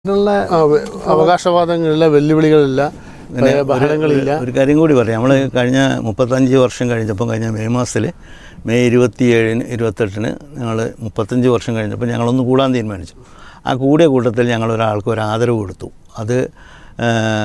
ഇതിനുള്ള ആ, വെ- അവകാശവാദങ്ങളില്ല വെല്ലുവിളികളില്ല പിന്നെ ഭയ- ഒരു- ബഹളങ്ങളില്ല ഒരു കാര്യം കൂടി പറയാം നമ്മൾ കഴിഞ്ഞ മുപ്പത്തഞ്ച് വർഷം കഴിഞ്ഞപ്പോൾ കഴിഞ്ഞ മെയ് മാസത്തിൽ മെയ് ഇരുപത്തിയേഴിന് ഇരുപത്തെട്ടിന് ഞങ്ങൾ മുപ്പത്തഞ്ച് വർഷം കഴിഞ്ഞപ്പോൾ ഞങ്ങളൊന്ന് കൂടാൻ തീരുമാനിച്ചു ആ കൂടിയ കൂട്ടത്തിൽ ഞങ്ങൾ ഒരാൾക്ക് ഒരു ആദരവ് കൊടുത്തു അത് ആ,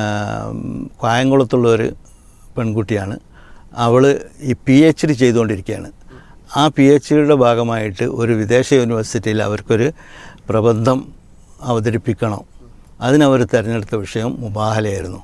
കായംകുളത്തുള്ള ഒരു പെൺകുട്ടിയാണ് അവൾ ഈ പി എച്ച് ഡി ചെയ്തുകൊണ്ടിരിക്കുകയാണ് ആ പി എച്ച് ഡിയുടെ ഭാഗമായിട്ട് ഒരു വിദേശ യൂണിവേഴ്സിറ്റിയിൽ അവർക്കൊരു പ്രബന്ധം അവതരിപ്പിക്കണം അതിനവർ തിരഞ്ഞെടുത്ത വിഷയം മുബാഹലയായിരുന്നു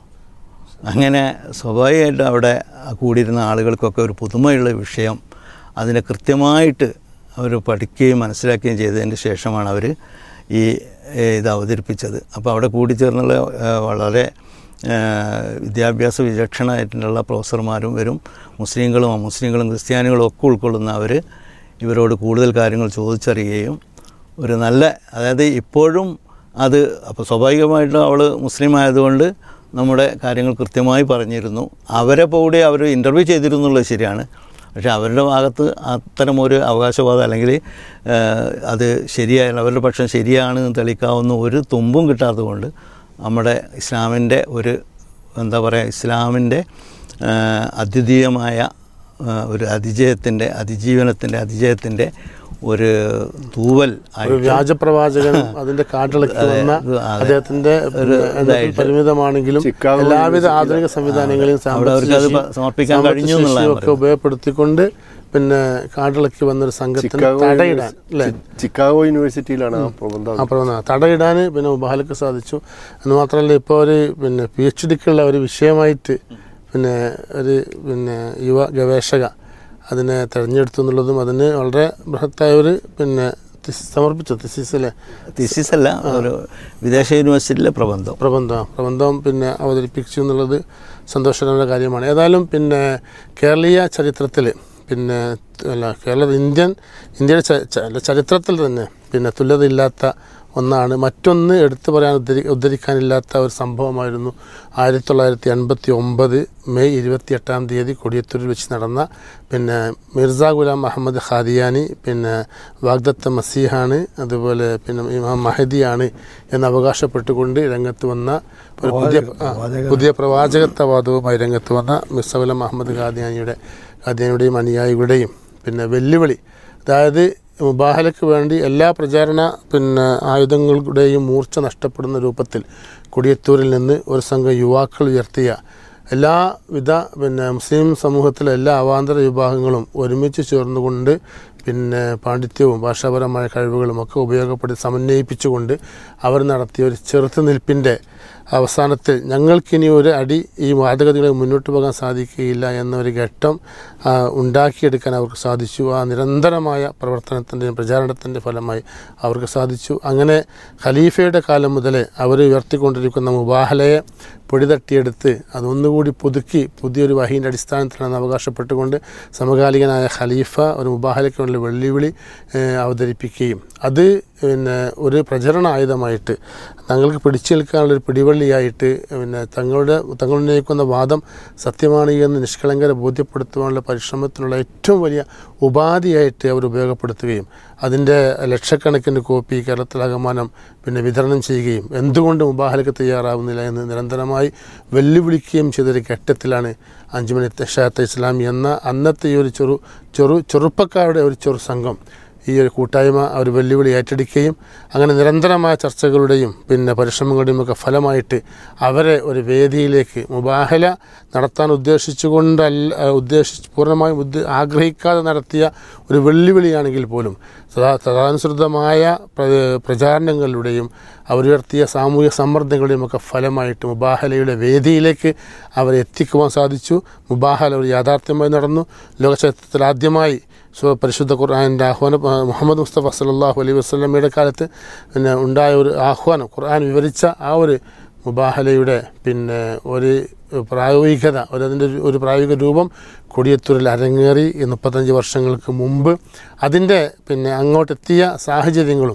അങ്ങനെ സ്വാഭാവികമായിട്ട് അവിടെ കൂടിയിരുന്ന ആളുകൾക്കൊക്കെ ഒരു പുതുമയുള്ള വിഷയം അതിനെ കൃത്യമായിട്ട് അവർ പഠിക്കുകയും മനസ്സിലാക്കുകയും ചെയ്തതിന് ശേഷമാണ് അവർ ഈ ഏ, ഇത് അവതരിപ്പിച്ചത് അപ്പോൾ അവിടെ കൂടിച്ചേർന്നുള്ള ഏ, വളരെ ഏ, വിദ്യാഭ്യാസ വിചക്ഷണമായിട്ടുള്ള പ്രൊഫസർമാരും വരും മുസ്ലിങ്ങളും അമുസ്ലിങ്ങളും ക്രിസ്ത്യാനികളും ഒക്കെ ഉൾക്കൊള്ളുന്ന അവർ ഇവരോട് കൂടുതൽ കാര്യങ്ങൾ ചോദിച്ചറിയുകയും ഒരു നല്ല അതായത് ഇപ്പോഴും അത് അപ്പോൾ സ്വാഭാവികമായിട്ടും അവൾ മുസ്ലിം ആയതുകൊണ്ട് നമ്മുടെ കാര്യങ്ങൾ കൃത്യമായി പറഞ്ഞിരുന്നു അവരെ കൂടി അവർ ഇൻ്റർവ്യൂ ചെയ്തിരുന്നുള്ളത് ശരിയാണ് പക്ഷേ അവരുടെ ഭാഗത്ത് അത്തരം ഒരു അവകാശവാദം അല്ലെങ്കിൽ ആ, അത് ശരിയായ അവരുടെ പക്ഷം ശരിയാണ് എന്ന് തെളിയിക്കാവുന്ന ഒരു തുമ്പും കിട്ടാത്തതുകൊണ്ട് നമ്മുടെ ഇസ്ലാമിൻ്റെ ഒരു എന്താ പറയുക ഇസ്ലാമിൻ്റെ ആ, അദ്വിതീയമായ ആ, ഒരു അതിജയത്തിൻ്റെ അതിജീവനത്തിൻ്റെ അതിജയത്തിൻ്റെ ഒരു തൂവൽ ഒരു ആയിട്ട് വ്യാജപ്രവാചകൻ അതിന്റെ കാട്ടിളക്കി വന്ന ഇത് അതെ. അദ്ദേഹത്തിന്റെ ഒരു എണ്ണത്തിൽ ഇതായിട്ട്. പരിമിതമാണെങ്കിലും ചിക്കാഗോ എല്ലാവിധ ആധുനിക സംവിധാനങ്ങളെയും അവിടെ അവർക്ക് അത് പ- സമർപ്പിക്കാൻ കഴിഞ്ഞു എന്നുള്ളതാണ് ഒക്കെ ഉപയോഗപ്പെടുത്തിക്കൊണ്ട് പിന്നെ കാട്ടിളക്കി വന്നൊരു സംഘത്തിന് ചിക്കാഗോ തടയിടാൻ അല്ലേ ചി- ചിക്കാഗോ യൂണിവേഴ്സിറ്റിയിലാണ് ആ പ്രബന്ധം ആ പ്രവണത തടയിടാൻ പിന്നെ ഉബാലക്ക് സാധിച്ചു എന്ന് മാത്രമല്ല ഇപ്പോൾ ഒരു പിന്നെ പി എച്ച് ഡിക്കുള്ള ഒരു വിഷയമായിട്ട് പിന്നെ ഒരു പിന്നെ യുവ ഗവേഷക അതിനെ തിരഞ്ഞെടുത്തു എന്നുള്ളതും അതിന് വളരെ ബൃഹത്തായ ഒരു പിന്നെ തിസ് സമർപ്പിച്ചു തിസിസിലെ തിസിസ് അല്ല ഒരു വിദേശ യൂണിവേഴ്സിറ്റിയിലെ പ്രബന്ധം പ്രബന്ധം പ്രബന്ധം പിന്നെ അവതരിപ്പിച്ചു എന്നുള്ളത് സന്തോഷകരമായ കാര്യമാണ് ഏതായാലും പിന്നെ കേരളീയ ചരിത്രത്തിൽ പിന്നെ അല്ല കേരള ഇന്ത്യൻ ഇന്ത്യയുടെ ച- ച- അല്ല, ചരിത്രത്തിൽ തന്നെ പിന്നെ തുല്യതയില്ലാത്ത ഒന്നാണ് മറ്റൊന്ന് എടുത്തു പറയാൻ ഉദ്ധരി ഉദ്ധരിക്കാനില്ലാത്ത ഒരു സംഭവമായിരുന്നു ആയിരത്തി തൊള്ളായിരത്തി എൺപത്തി ഒമ്പത് മെയ് ഇരുപത്തി എട്ടാം തീയതി കൊടിയത്തൂരിൽ വെച്ച് നടന്ന പിന്നെ മിർസ ഗുലാം അഹമ്മദ് ഖാദിയാനി പിന്നെ വാഗ്ദത്ത മസീഹാണ് അതുപോലെ പിന്നെ ഇമാം മഹദിയാണ് എന്ന് അവകാശപ്പെട്ടുകൊണ്ട് രംഗത്ത് വന്ന ഒരു പുതിയ ആ, പുതിയ പ്രവാചകത്വവാദവുമായി രംഗത്ത് വന്ന മിർസ ഗുലാം അഹമ്മദ് ഖാദിയാനിയുടെ ഖാദിയാനിയുടെയും അനുയായികളുടെയും പിന്നെ വെല്ലുവിളി അതായത് മുബാഹലയ്ക്ക് വേണ്ടി എല്ലാ പ്രചാരണ പിന്നെ ആയുധങ്ങളുടെയും മൂർച്ച നഷ്ടപ്പെടുന്ന രൂപത്തിൽ കൊടിയത്തൂരിൽ നിന്ന് ഒരു സംഘം യുവാക്കൾ ഉയർത്തിയ എല്ലാവിധ പിന്നെ മുസ്ലിം സമൂഹത്തിലെ എല്ലാ അവാന്തര വിഭാഗങ്ങളും ഒരുമിച്ച് ചേർന്നുകൊണ്ട് പിന്നെ പാണ്ഡിത്യവും ഭാഷാപരമായ കഴിവുകളും ഒക്കെ ഉപയോഗപ്പെടുത്തി സമന്വയിപ്പിച്ചുകൊണ്ട് അവർ നടത്തിയ ഒരു ചെറുത്തുനിൽപ്പിൻ്റെ അവസാനത്തിൽ ഞങ്ങൾക്കിനി ഒരു അടി ഈ വാദഗതികളെ മുന്നോട്ട് പോകാൻ സാധിക്കുകയില്ല എന്നൊരു ഘട്ടം ആ, ഉണ്ടാക്കിയെടുക്കാൻ അവർക്ക് സാധിച്ചു ആ നിരന്തരമായ പ്രവർത്തനത്തിൻ്റെയും പ്രചാരണത്തിൻ്റെ ഫലമായി അവർക്ക് സാധിച്ചു അങ്ങനെ ഖലീഫയുടെ കാലം മുതലേ അവർ ഉയർത്തിക്കൊണ്ടിരിക്കുന്ന മുബാഹലയെ പൊടി തട്ടിയെടുത്ത് അതൊന്നുകൂടി പുതുക്കി പുതിയൊരു വഹീൻ്റെ അടിസ്ഥാനത്തിലാണ് അവകാശപ്പെട്ടുകൊണ്ട് സമകാലികനായ ഖലീഫ ഒരു മുബാഹലയ്ക്ക് വേണ്ടി വെല്ലുവിളി ഏഹ്, അവതരിപ്പിക്കുകയും അത് പിന്നെ ഒരു പ്രചരണ ആയുധമായിട്ട് തങ്ങൾക്ക് പിടിച്ചു നിൽക്കാനുള്ള ഒരു പിടിവള്ളിയായിട്ട് പിന്നെ തങ്ങളുടെ തങ്ങൾ ഉന്നയിക്കുന്ന വാദം സത്യമാണ് എന്ന് നിഷ്കളങ്കരെ ബോധ്യപ്പെടുത്തുവാനുള്ള പരിശ്രമത്തിനുള്ള ഏറ്റവും വലിയ ഉപാധിയായിട്ട് അവർ ഉപയോഗപ്പെടുത്തുകയും അതിൻ്റെ ലക്ഷക്കണക്കിന് കോപ്പി കേരളത്തിലാകമാനം പിന്നെ വിതരണം ചെയ്യുകയും എന്തുകൊണ്ട് മുബാഹലക്ക് തയ്യാറാവുന്നില്ല എന്ന് നിരന്തരമായി വെല്ലുവിളിക്കുകയും ചെയ്തൊരു ഘട്ടത്തിലാണ് അഞ്ചുമണി തെഷാത്ത ഇസ്ലാമി എന്ന അന്നത്തെ ഈ ഒരു ചെറു ചെറു ചെറുപ്പക്കാരുടെ ഒരു ചെറു സംഘം ഈ ഒരു കൂട്ടായ്മ അവർ വെല്ലുവിളി ഏറ്റെടുക്കുകയും അങ്ങനെ നിരന്തരമായ ചർച്ചകളുടെയും പിന്നെ പരിശ്രമങ്ങളുടെയും ഒക്കെ ഫലമായിട്ട് അവരെ ഒരു വേദിയിലേക്ക് മുബാഹല നടത്താൻ ഉദ്ദേശിച്ചുകൊണ്ടല്ല ഉദ്ദേശിച്ച് പൂർണ്ണമായും ഉദ്ദേ ആഗ്രഹിക്കാതെ നടത്തിയ ഒരു വെല്ലുവിളിയാണെങ്കിൽ പോലും സദാ തദാനുസൃതമായ പ്ര- പ്രചാരണങ്ങളിലൂടെയും അവരുയർത്തിയ സാമൂഹിക സമ്മർദ്ദങ്ങളുടെയും ഒക്കെ ഫലമായിട്ട് മുബാഹലയുടെ വേദിയിലേക്ക് അവരെ എത്തിക്കുവാൻ സാധിച്ചു മുബാഹല ഒരു യാഥാർത്ഥ്യമായി നടന്നു ലോകചരിത്രത്തിൽ ആദ്യമായി സു- പരിശുദ്ധ ഖുർആാനിൻ്റെ ആഹ്വാനം ആ, മുഹമ്മദ് മുസ്തഫ സല്ലാഹു അലൈഹി വസ്ലമയുടെ കാലത്ത് പിന്നെ ഉണ്ടായ ഒരു ആഹ്വാനം ഖുർആൻ വിവരിച്ച ആ ഒരു മുബാഹലയുടെ പിന്നെ ഒരു പ്രായോഗികത ഒരു അതിൻ്റെ ഒരു- ഒരു പ്രായോഗിക രൂപം കൊടിയത്തൂരിൽ അരങ്ങേറി ഈ മുപ്പത്തഞ്ച് വർഷങ്ങൾക്ക് മുമ്പ് അതിൻ്റെ പിന്നെ അങ്ങോട്ടെത്തിയ സാഹചര്യങ്ങളും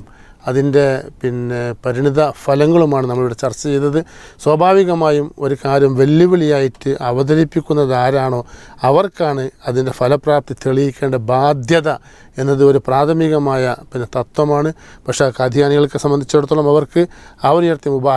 അതിൻ്റെ പിന്നെ പരിണിത ഫലങ്ങളുമാണ് നമ്മളിവിടെ ചർച്ച ചെയ്തത് സ്വാഭാവികമായും ഒരു കാര്യം വെല്ലുവിളിയായിട്ട് അവതരിപ്പിക്കുന്നത് ആരാണോ അവർക്കാണ് അതിൻ്റെ ഫലപ്രാപ്തി തെളിയിക്കേണ്ട ബാധ്യത എന്നത് ഒരു പ്രാഥമികമായ പിന്നെ തത്വമാണ് പക്ഷേ കാദിയാനികൾക്ക് സംബന്ധിച്ചിടത്തോളം അവർക്ക് അവർ ഉയർത്തിയ മുബാ